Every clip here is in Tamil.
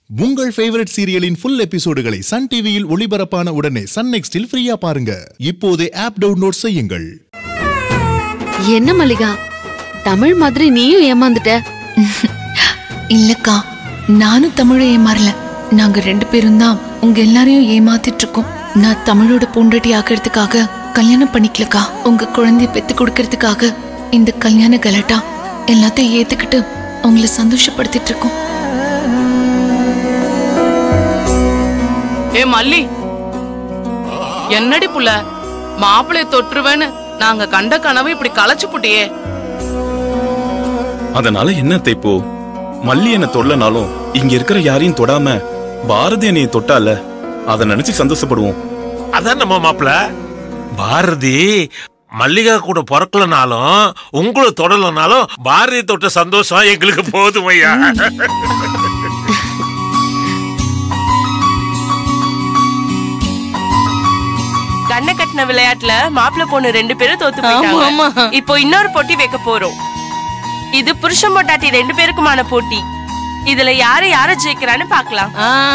உங்கள் ஃபேவரட் சீரியலின் ஃபுல் எபிசோடுகளை சன் டிவியில் ஒளிபரப்பான உடனே சன் நெக்ஸ்டில் ஃப்ரீயா பாருங்க இப்போதே ஆப் டவுன்லோட் செய்யுங்கள் என்ன மல்லிகா தமிழ் மாதிரி நீயும் ஏமாந்துட்ட இல்லக்கா நானும் தமிழை ஏமாறல நாங்க ரெண்டு பேரும் தான் உங்க எல்லாரையும் ஏமாத்திட்டு இருக்கோம் நான் தமிழோட பொண்டாட்டி ஆக்கிறதுக்காக கல்யாணம் பண்ணிக்கலக்கா உங்க குழந்தைய பெத்து கொடுக்கறதுக்காக இந்த கல்யாண கலட்டா எல்லாத்தையும் ஏத்துக்கிட்டு உங்களை சந்தோஷப்படுத்திட்டு இருக்கோம் ஏ மல்லி என்னடி புள்ள மாப்பிளைய தொற்றுவேன்னு நாங்க கண்ட கனவு இப்படி களைச்சு புட்டியே அதனால என்ன இப்போ மல்லி என்ன தொடலனாலும் இங்க இருக்கிற யாரையும் தொடாம பாரதி என்னைய தொட்டால அத நினைச்சு சந்தோஷப்படுவோம் அதான் நம்ம மாப்பிள பாரதி மல்லிகா கூட பிறக்கலனாலும் உங்களை தொடலனாலும் பாரதி தொட்ட சந்தோஷம் எங்களுக்கு போதும் ஐயா கண்ணை கட்டின விளையாட்டுல மாப்பிள்ளை பொண்ணு ரெண்டு பேரும் தோத்து ஆமா. போயிட்டாங்க இப்போ இன்னொரு போட்டி வைக்க போறோம் இது புருஷன் பொட்டாட்டி ரெண்டு பேருக்குமான போட்டி இதுல யாரு யார ஜெயிக்கிறான்னு பாக்கலாம்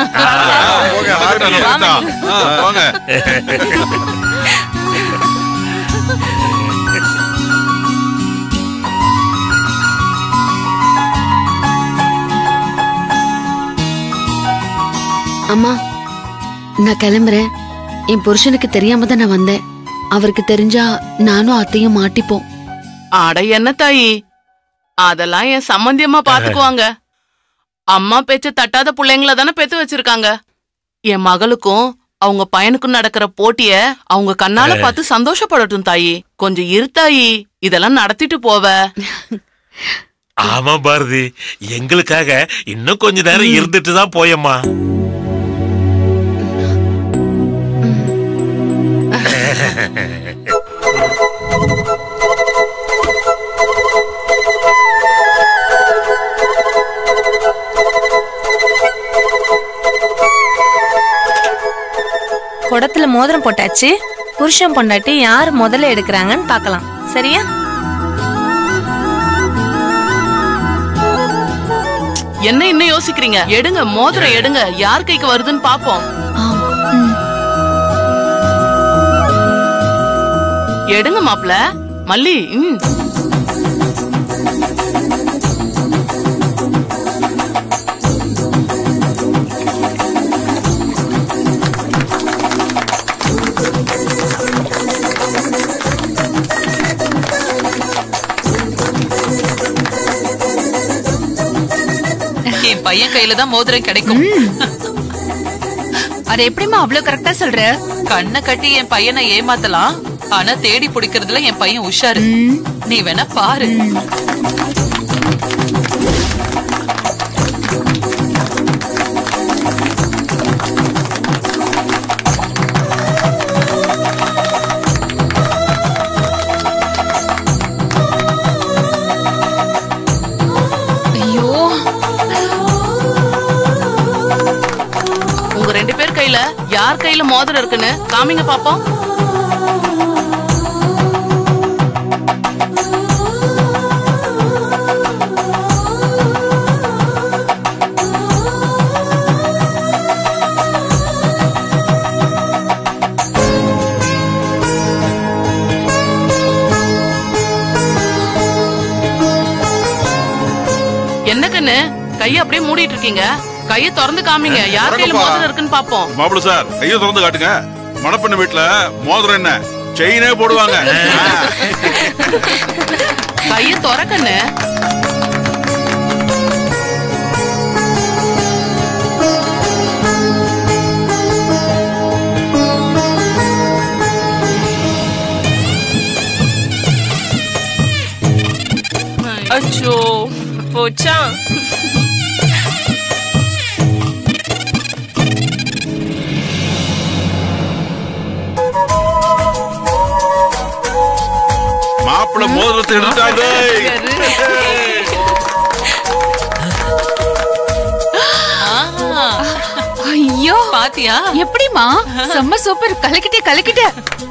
அம்மா நான் கிளம்புறேன் என் புருஷனுக்கு தெரியாம தான் நான் வந்தேன் அவருக்கு தெரிஞ்சா நானும் அத்தையும் மாட்டிப்போம் அட என்ன தாயி அதெல்லாம் என் சம்பந்தியமா பாத்துக்குவாங்க அம்மா பேச்ச தட்டாத புள்ளைங்கள தானே பெத்து வச்சிருக்காங்க என் மகளுக்கும் அவங்க பையனுக்கும் நடக்கிற போட்டிய அவங்க கண்ணால பார்த்து சந்தோஷப்படட்டும் தாயி கொஞ்சம் இரு தாயி இதெல்லாம் நடத்திட்டு போவ ஆமா பாரதி எங்களுக்காக இன்னும் கொஞ்ச நேரம் இருந்துட்டு தான் போயம்மா குடத்துல மோதிரம் போட்டாச்சு புருஷன் பொண்டாட்டி யார் முதல்ல எடுக்கிறாங்கன்னு பார்க்கலாம் சரியா என்ன இன்னும் யோசிக்கிறீங்க எடுங்க மோதிரம் எடுங்க யார் கைக்கு வருதுன்னு பாப்போம் ஆம், ம். எடுங்க மாப்ள மல்லி ம் என் பையன் கையில தான் மோதிரம் கிடைக்கும் அது எப்படிமா அவ்வளவு கரெக்டா சொல்ற கண்ணை கட்டி என் பையனை ஏமாத்தலாம் ஆனா தேடி பிடிக்கிறதுல என் பையன் உஷாரு நீ வேணா பாரு ஐயோ உங்க ரெண்டு பேர் கையில யார் கையில மோதிரம் இருக்குன்னு காமிங்க பாப்போம் என்ன கண்ணு கைய அப்படியே மூடிட்டு இருக்கீங்க கைய திறந்து காமிங்க யார் கையில மோதிரம் இருக்குன்னு பாப்போம் மாப்பிள்ள சார் கையை திறந்து காட்டுங்க மணப்பெண்ணு வீட்டுல மோதிரம் என்ன செயினே போடுவாங்க கைய திறக்கண்ணு அச்சோ போச்சா மாப்பிள்ள மோதிரத்தை எடுத்தாங்க ஆஹா, ஐயோ பாத்தியா எப்படிமா செம்ம சூப்பர் கலக்கிட்டே கலக்கிட்ட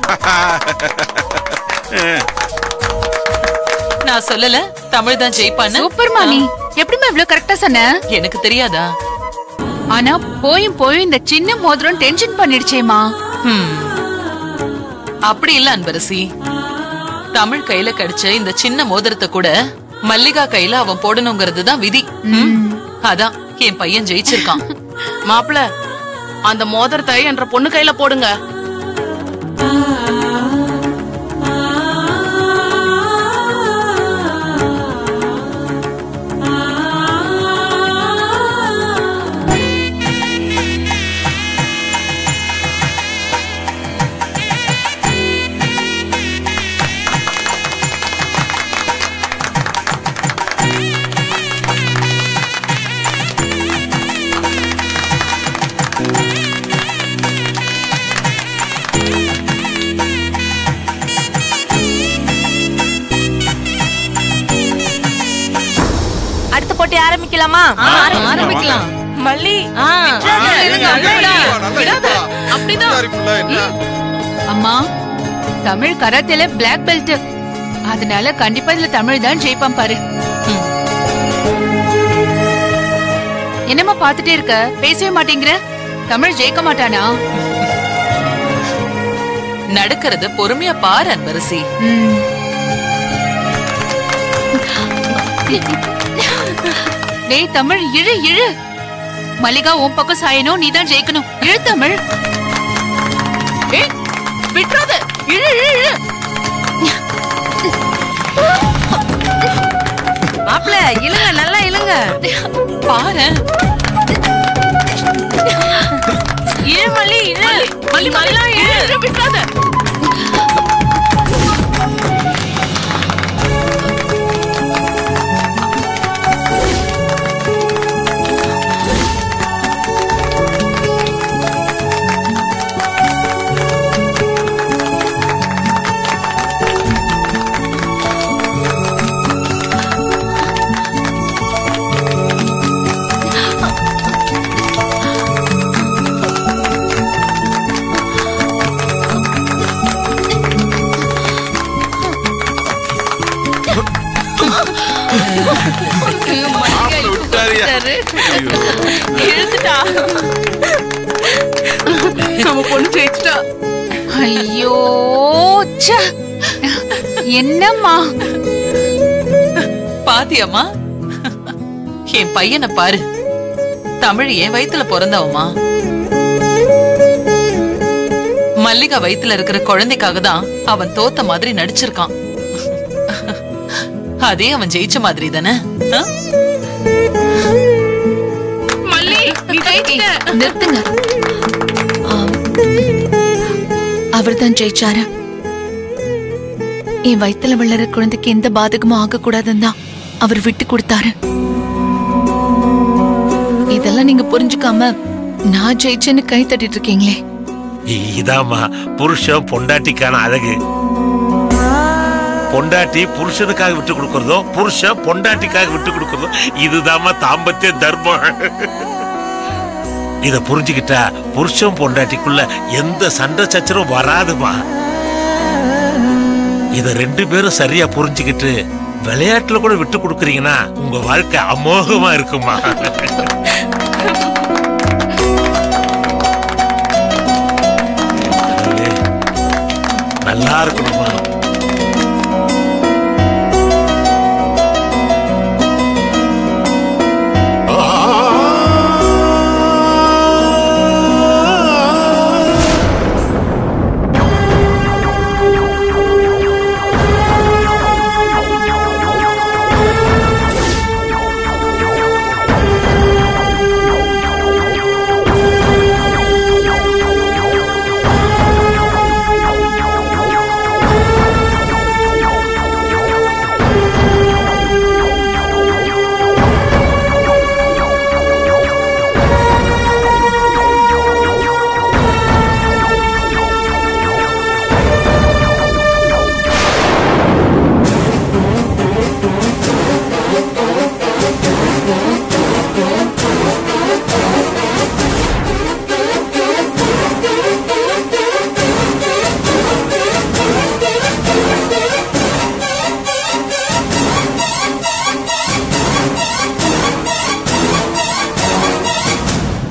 நான் சொல்லல தமிழ் தான் ஜெயிப்பான்னு சூப்பர்மா நீ எப்படிமா இவ்ளோ கரெக்டா சொன்ன எனக்கு தெரியாதா ஆனா போயும் போயும் இந்த சின்ன மோதிரம் டென்ஷன் பண்ணிடுச்சேமா ஹம். அப்படி இல்ல அன்பரசி தமிழ் கையில கிடைச்ச இந்த சின்ன மோதிரத்தை கூட மல்லிகா கையில அவன் போடணுங்கிறது தான் விதி ம். அதான் என் பையன் ஜெயிச்சிருக்கான் மாப்பிள அந்த மோதிரத்தை என்ற பொண்ணு கையில போடுங்க அடுத்த போட்டி ஆரம்பிக்கலாமா ஆரம்பிக்கலாம் மல்லி ஆ. அப்படிதான் அம்மா தமிழ் கராத்தேல பிளாக் பெல்ட் அதனால கண்டிப்பா இதுல தமிழ் தான் ஜெயிப்பான் பாரு என்னம்மா பாத்துட்டே இருக்க பேசவே மாட்டேங்கிற தமிழ் ஜெயிக்க மாட்டானா நடக்கிறத பொறுமையா பாரு அன்பரசி ம். டேய் தமிழ் இழு இழு மல்லிகா உன் பக்கம் சாயணும் நீ தான் ஜெயிக்கணும் இழு தமிழ் ஏய் விட்டுறாத இழு இழு இழு மாப்பிள இழுங்க நல்லா இழுங்க பாரு இழு மல்லி இழு மல்லி நல்லா இழு இழு விட்டுறாத மாப்பிள்ளை விட்டாருயா. இழுத்துட்டா நம்ம பொண்ணு ஜெயிச்சிட்டா ஐயோ ச்சே. என்னம்மா பாத்தியம்மா என் பையனை பாரு தமிழ் என் வயித்துல பிறந்தவமா மல்லிகா வயித்துல இருக்கிற குழந்தைக்காக தான் அவன் தோத்த மாதிரி நடிச்சிருக்கான் அதே அவன் ஜெயிச்ச மாதிரி தானே ஆ? மல்லி நீ ஜெயிச்சிட்ட நிறுத்துங்க அவர் தான் ஜெயிச்சாரு என் வயித்துல வளர குழந்தைக்கு எந்த பாதகமும் ஆகக்கூடாதுன்னு தான் அவர் விட்டு கொடுத்தாரு இதெல்லாம் நீங்க புரிஞ்சுக்காம நான் ஜெயிச்சேன்னு கை தட்டிட்டு இருக்கீங்களே இதாம்மா புருஷன் பொண்டாட்டிக்கான அழகு பொண்டாட்டி புருஷனுக்காக விட்டு கொடுக்கறதோ புருஷன் பொண்டாட்டிக்காக விட்டு கொடுக்கறதோ இதுதாம்மா தாம்பத்திய தர்மம் இத புரிஞ்சுக்கிட்டா புருஷன் பொண்டாட்டிக்குள்ள எந்த சண்டை சச்சரவும் வராதுமா இத ரெண்டு பேரும் சரியா புரிஞ்சுக்கிட்டு விளையாட்டுல கூட விட்டு கொடுக்கறீங்கன்னா உங்க வாழ்க்கை அமோகமா இருக்குமா நல்லா இருக்கணுமா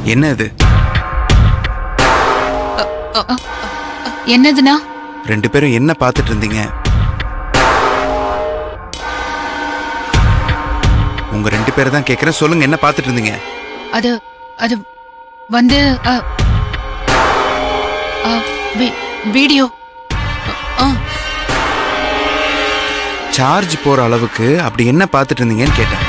என்ன இது என்னதுன்னா ரெண்டு பேரும் என்ன பார்த்துட்டு இருந்தீங்க உங்க ரெண்டு பேரை தான் கேட்கறேன் சொல்லுங்க என்ன பார்த்துட்டு இருந்தீங்க அது அது வந்து அ, அ, வி- வீடியோ சார்ஜ் போற அளவுக்கு அப்படி என்ன பார்த்துட்டு இருந்தீங்கன்னு கேட்டேன்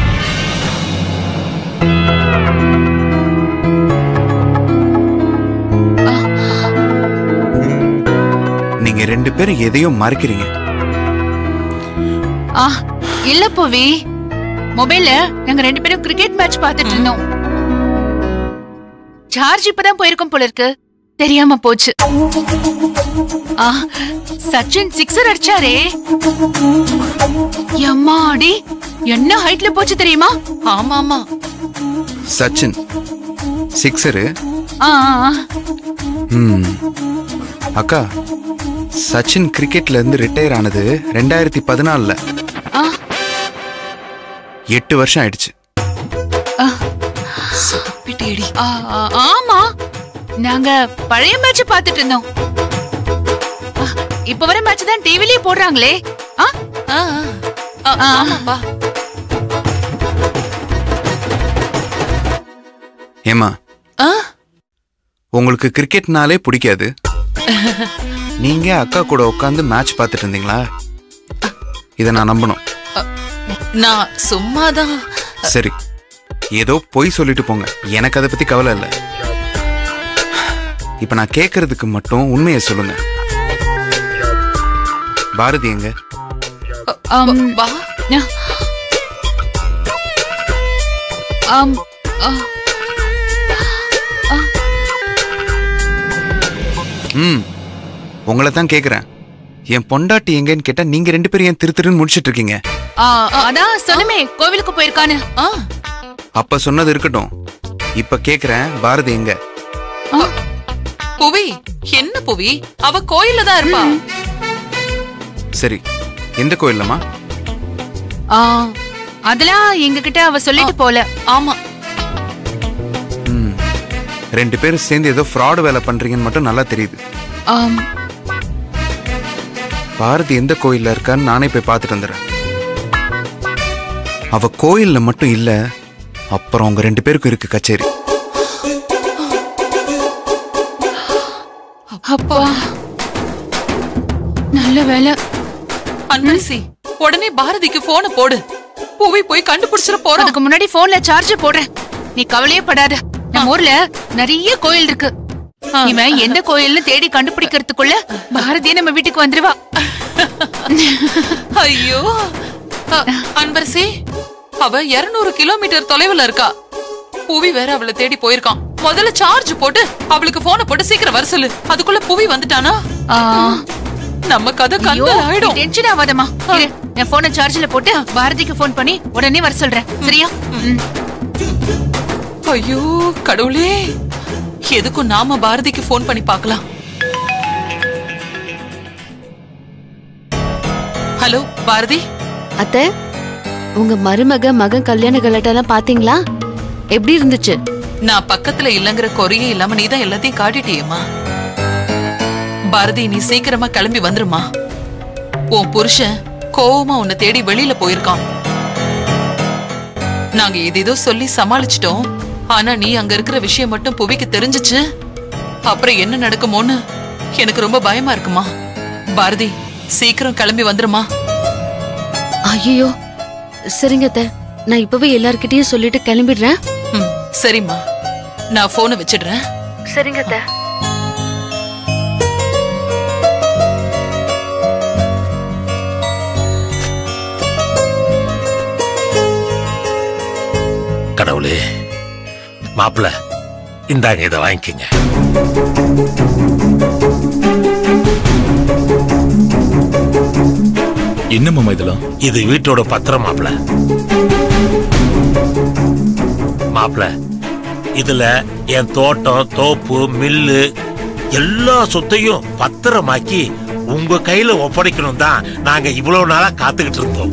நீங்க ரெண்டு பேரும் எதையோ மறைக்கிறீங்க ஆ இல்ல புவி மொபைல்ல நாங்க ரெண்டு பேரும் கிரிக்கெட் மேட்ச் பார்த்துட்டு இருந்தோம் சார்ஜ் இப்பதான் போயிருக்கும் போல இருக்கு தெரியாம போச்சு ஆ சச்சின் சிக்ஸர் அடிச்சாரே எம்மாடி என்ன ஹைட்ல போச்சு தெரியுமா ஆமா ஆமா சச்சின் சிக்ஸரு ஆ ஆ, ஆ. ம் அக்கா சச்சின் கிரிக்கெட்ல இருந்து ரிட்டையர் ஆனது ரெண்டாயிரத்தி பதினாலுல ஆ. எட்டு வருஷம் ஆயிடுச்சு ஆ, ஆ, ஆமா நாங்க பழைய மேட்ச் பார்த்துட்டு இருந்தோம் ஆ, இப்ப வர மேட்ச் தான் டிவிலயே போடுறாங்களே ஆ ஆ, ஆ, ஆ, ஆமாப்பா ஏமா ஆ? உங்களுக்கு கிரிக்கெட்னாலே பிடிக்காது நீங்க அக்கா கூட உட்காந்து மேட்ச் பார்த்துட்டு இருந்தீங்களா இதை நான் நம்பணும் நான் சும்மாதான் சரி ஏதோ பொய் சொல்லிட்டு போங்க எனக்கு அதை பத்தி கவலை இல்லை இப்ப நான் கேட்கறதுக்கு மட்டும் உண்மையை சொல்லுங்க பாரதி எங்க ஆம், வா ஆம், ஆ, ம் உங்களை தான் கேக்குறேன் என் பொண்டாட்டி எங்கன்னு கேட்டா நீங்க ரெண்டு பேரும் ஏன் திரு திருன்னு முடிச்சிட்டு இருக்கீங்க ஆ, அதான் சொன்னமே கோவிலுக்கு போயிருக்கான்னு ஆ, அப்ப சொன்னது இருக்கட்டும் இப்ப கேக்குறேன் பாரதி எங்க புவி என்ன புவி அவ கோயில்ல தான் இருப்பா சரி எந்த கோயில்லம்மா ஆ, அதெல்லாம் எங்க கிட்ட அவ சொல்லிட்டு போல ஆமா ம் ரெண்டு பேரும் சேர்ந்து ஏதோ ஃப்ராடு வேலை பண்றீங்கன்னு மட்டும் நல்லா தெரியுது ஆம், பாரதி எந்த கோயில்ல இருக்கான்னு நானே போய் பார்த்துட்டு வந்துடுறேன் அவ கோயில்ல மட்டும் இல்ல அப்புறம் உங்க ரெண்டு பேருக்கும் இருக்கு கச்சேரி அப்பா நல்ல வேலை அன்பரசி உடனே பாரதிக்கு போன போடு புவி போய் கண்டுபிடிச்சிட போறோம் அதுக்கு முன்னாடி போன்ல சார்ஜ் போடுறேன் நீ கவலையே படாத நம்ம ஊர்ல நிறைய கோயில் இருக்கு இவன் எந்த கோயில்னு தேடி கண்டுபிடிக்கிறதுக்குள்ள பாரதியே நம்ம வீட்டுக்கு வந்துருவா ஐயோ அ, அன்பரசி அவ 200 கிலோமீட்டர் தொலைவுல இருக்கா புவி வேற அவளை தேடி போயிருக்கான் முதல்ல சார்ஜ் போட்டு அவளுக்கு போன போட்டு சீக்கிரம் வர சொல்லு அதுக்குள்ள புவி வந்துட்டானா ஆ, நம்ம கதை ஐயோ, கண்கள் நீ ஆயிடும் டென்ஷன் ஆகாதம்மா இரு, என் போனை சார்ஜ்ல போட்டு பாரதிக்கு போன் பண்ணி உடனே வர சொல்றேன் சரியா ம். ஐயோ கடவுளே எதுக்கும் நாம பாரதிக்கு ஃபோன் பண்ணி பார்க்கலாம் ஹலோ பாரதி அத்தை உங்க மருமக மகன் கல்யாண கலாட்டெல்லாம் பாத்தீங்களா எப்படி இருந்துச்சு நான் பக்கத்துல இல்லங்கிற குறையே இல்லாம நீதான் எல்லாத்தையும் காட்டிட்டியேம்மா பாரதி நீ சீக்கிரமா கிளம்பி வந்துருமா உன் புருஷன் கோவமா உன்னை தேடி வெளியில போயிருக்கான் நாங்க ஏதேதோ சொல்லி சமாளிச்சிட்டோம் ஆனா நீ அங்க இருக்கிற விஷயம் மட்டும் புவிக்கு தெரிஞ்சுச்சு அப்புறம் என்ன நடக்குமோன்னு எனக்கு ரொம்ப பயமா இருக்குமா பாரதி சீக்கிரம் கிளம்பி வந்துருமா ஐயோ சரிங்க அத்தை நான் இப்பவே எல்லார்கிட்டயும் சொல்லிட்டு கிளம்பிடுறேன் ம், சரிம்மா நான் போனை வச்சிடுறேன் சரிங்க அத்தை கடவுளே மாப்பிள இந்தாங்க இதை வாங்கிக்கங்க என்ன மாமா இதெல்லாம் இது வீட்டோட பத்திரம் மாப்பிள மாப்பிள இதுல என் தோட்டம் தோப்பு மில்லு எல்லா சொத்தையும் பத்திரமாக்கி உங்க கையில ஒப்படைக்கணும் தான் நாங்க இவ்வளவு நாளா காத்துக்கிட்டு இருந்தோம்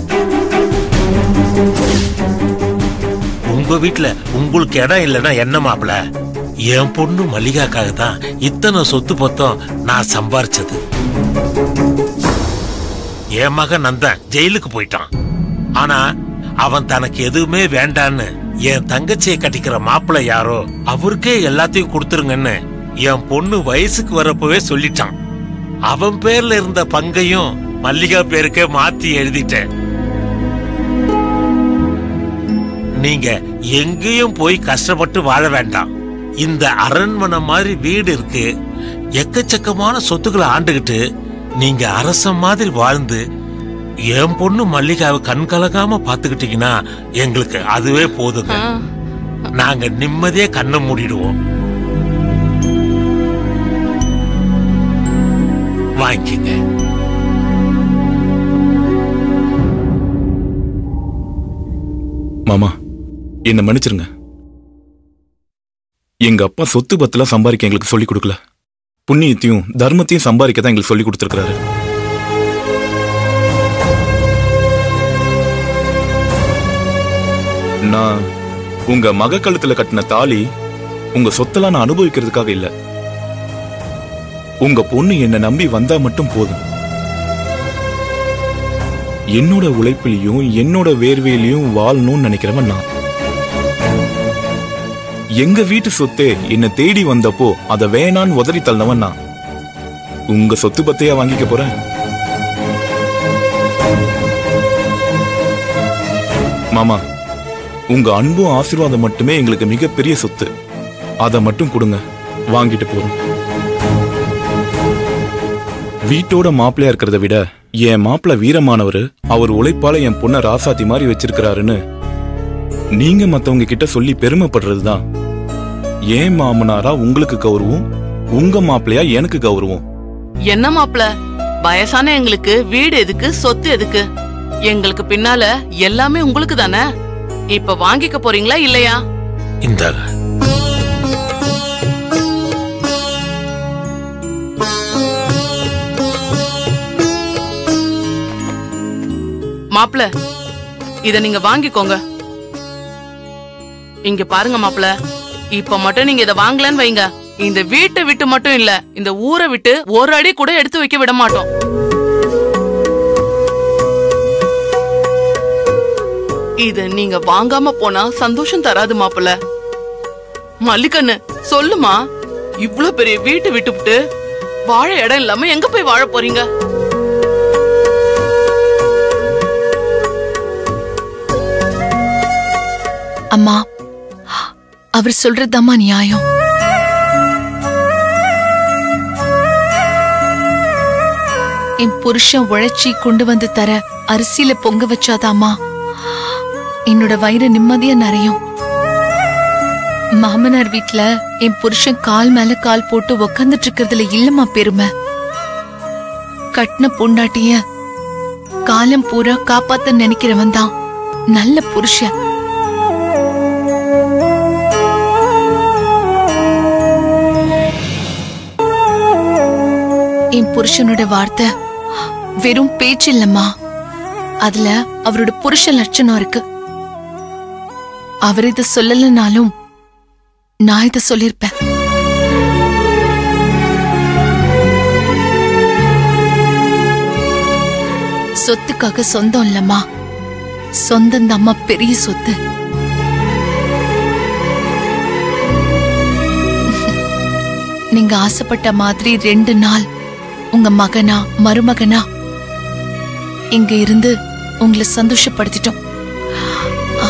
உங்க வீட்டுல உங்களுக்கு இடம் இல்லைன்னா என்ன மாப்பிள என் பொண்ணு மல்லிகாக்காக தான் இத்தனை சொத்து பத்தம் நான் சம்பாரிச்சது என் மகன் நந்தன் ஜெயிலுக்கு போயிட்டான் ஆனா அவன் தனக்கு எதுவுமே வேண்டான்னு என் தங்கச்சியை கட்டிக்கிற மாப்பிள்ளை யாரோ அவருக்கே எல்லாத்தையும் கொடுத்துருங்கன்னு என் பொண்ணு வயசுக்கு வரப்பவே சொல்லிட்டான் அவன் பேர்ல இருந்த பங்கையும் மல்லிகா பேருக்கே மாத்தி எழுதிட்டேன் நீங்க எங்கேயும் போய் கஷ்டப்பட்டு வாழ வேண்டாம் இந்த அரண்மனை மாதிரி வீடு இருக்கு எக்கச்சக்கமான சொத்துக்களை ஆண்டுகிட்டு நீங்க அரசன் மாதிரி வாழ்ந்து என் பொண்ணு மல்லிகாவை கண் கலங்காம பாத்துக்கிட்டீங்கன்னா எங்களுக்கு அதுவே போதுங்க நாங்க நிம்மதியா கண்ணை மூடிடுவோம் வாங்கிக்கங்க மாமா என்ன மன்னிச்சிருங்க எங்க அப்பா சொத்து பத்தெல்லாம் சம்பாதிக்க எங்களுக்கு சொல்லி கொடுக்கல புண்ணியத்தையும் தர்மத்தையும் சம்பாதிக்க தான் எங்களுக்கு சொல்லி கொடுத்துருக்காரு நான் உங்க மக கழுத்துல கட்டின தாலி உங்க சொத்தெல்லாம் நான் அனுபவிக்கிறதுக்காக இல்ல உங்க பொண்ணு என்ன நம்பி வந்தா மட்டும் போதும் என்னோட உழைப்பிலையும் என்னோட வேர்வையிலையும் வாழணும்னு நினைக்கிறவன் நான் எங்க வீட்டு சொத்தே என்ன தேடி வந்தப்போ அத வேணான்னு உதறி தள்ளவன் நான் உங்க சொத்து பத்தையா வாங்கிக்க போறேன் மாமா உங்க அன்பும் ஆசீர்வாதம் மட்டுமே எங்களுக்கு மிகப்பெரிய சொத்து அதை மட்டும் கொடுங்க வாங்கிட்டு போறோம் வீட்டோட மாப்பிள்ளையா இருக்கிறத விட என் மாப்பிள்ள வீரமானவர் அவர் உழைப்பால என் பொண்ண ராசாத்தி மாதிரி வச்சிருக்கிறாருன்னு நீங்க மத்தவங்க கிட்ட சொல்லி பெருமைப்படுறதுதான் ஏன் மாமனாரா உங்களுக்கு கௌரவம் உங்க மாப்பிள்ளையா எனக்கு கௌரவம் என்ன மாப்ள வயசான எங்களுக்கு வீடு எதுக்கு சொத்து எதுக்கு எங்களுக்கு பின்னால எல்லாமே உங்களுக்கு தானே இப்ப வாங்கிக்க போறீங்களா இல்லையா இந்தாங்க மாப்ள இத நீங்க வாங்கிக்கோங்க இங்க பாருங்க மாப்ள இப்ப மட்டும் நீங்க இத வாங்கலன்னு வைங்க இந்த வீட்டை விட்டு மட்டும் இல்ல இந்த ஊரை விட்டு ஒரு அடி கூட எடுத்து வைக்க விட மாட்டோம் இது நீங்க வாங்காம போனா சந்தோஷம் தராது மாப்பிள்ள மல்லிகண்ணு சொல்லுமா இவ்ளோ பெரிய வீட்டை விட்டுவிட்டு வாழ இடம் இல்லாம எங்க போய் வாழ போறீங்க அம்மா அவர் சொல்றதுதாம்மா நியாயம் என் புருஷன் உழைச்சி கொண்டு வந்து தர அரிசியில பொங்க வச்சாதாம்மா என்னோட வயிறு நிம்மதியா நிறையும் மாமனார் வீட்ல என் புருஷன் கால் மேல கால் போட்டு உக்காந்துட்டு இருக்கிறதுல இல்லம்மா பெருமை கட்டின பொண்டாட்டிய காலம் பூரா காப்பாத்த நினைக்கிறவன் தான் நல்ல புருஷன் என் புருஷனோட வார்த்தை வெறும் பேச்சு இல்லம்மா அதுல அவரோட புருஷ லட்சணம் இருக்கு அவர் இத சொல்லலனாலும் நான் இத சொல்லிருப்பேன் சொத்துக்காக சொந்தம் இல்லம்மா சொந்தம் தாம்மா பெரிய சொத்து நீங்க ஆசைப்பட்ட மாதிரி ரெண்டு நாள் உங்க மகனா மருமகனா இங்க இருந்து உங்களை சந்தோஷப்படுத்திட்டோம் ஆ,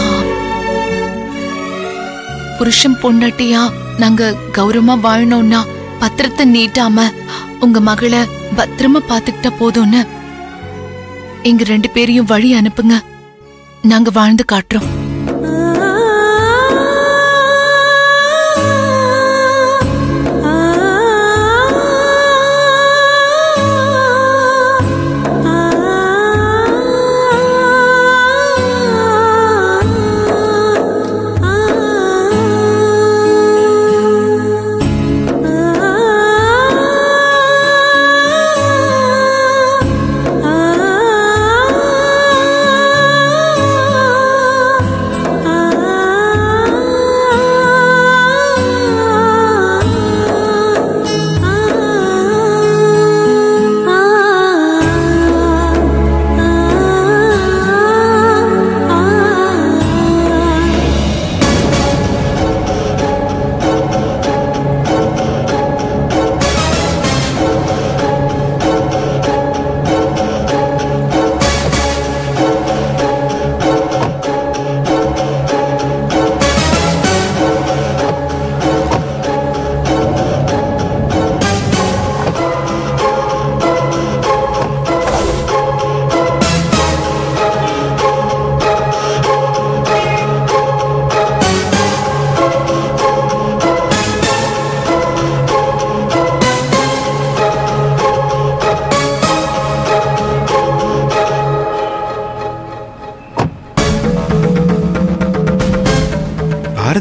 புருஷன் பொண்டாட்டியா நாங்க கௌரவமா வாழணும்னா பத்திரத்தை நீட்டாம உங்க மகளை பத்திரமா பாத்துக்கிட்டா போதும்னு எங்க ரெண்டு பேரையும் வழி அனுப்புங்க நாங்க வாழ்ந்து காட்டுறோம் ஆ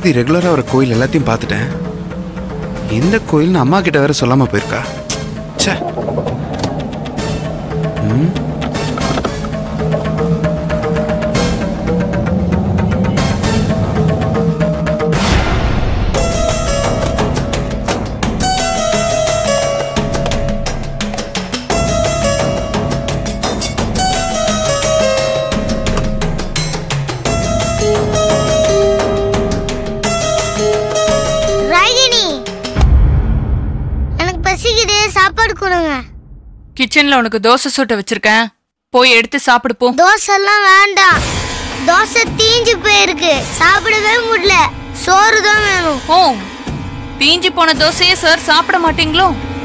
பாரதி ரெகுலரா வர கோயில் எல்லாத்தையும் பார்த்துட்டேன் இந்த கோயில்னு அம்மா கிட்ட வேற சொல்லாம போயிருக்கா ச்சே ம் ராகினி எனக்கு பசிக்குது சாப்பாடு கொடுங்க கிச்சன்ல உனக்கு தோசை சுட்ட வச்சிருக்கேன் போய் எடுத்து சாப்பிடு போ தோசை எல்லாம் வேண்டாம் தோசை தீஞ்சு போயிருக்கு சாப்பிடவே முடியல சோறு தான் வேணும் ஓ தீஞ்சு போன தோசையே சார் சாப்பிட மாட்டீங்களோ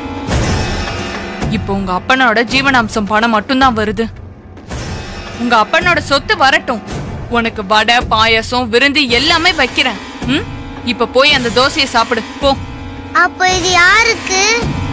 இப்போ உங்க அப்பனோட ஜீவனாம்சம் பணம் மட்டும்தான் வருது உங்க அப்பனோட சொத்து வரட்டும் உனக்கு வடை பாயாசம் விருந்து எல்லாமே வைக்கிறேன் ம் இப்ப போய் அந்த தோசையை சாப்பிடு போ அப்ப இது யாருக்கு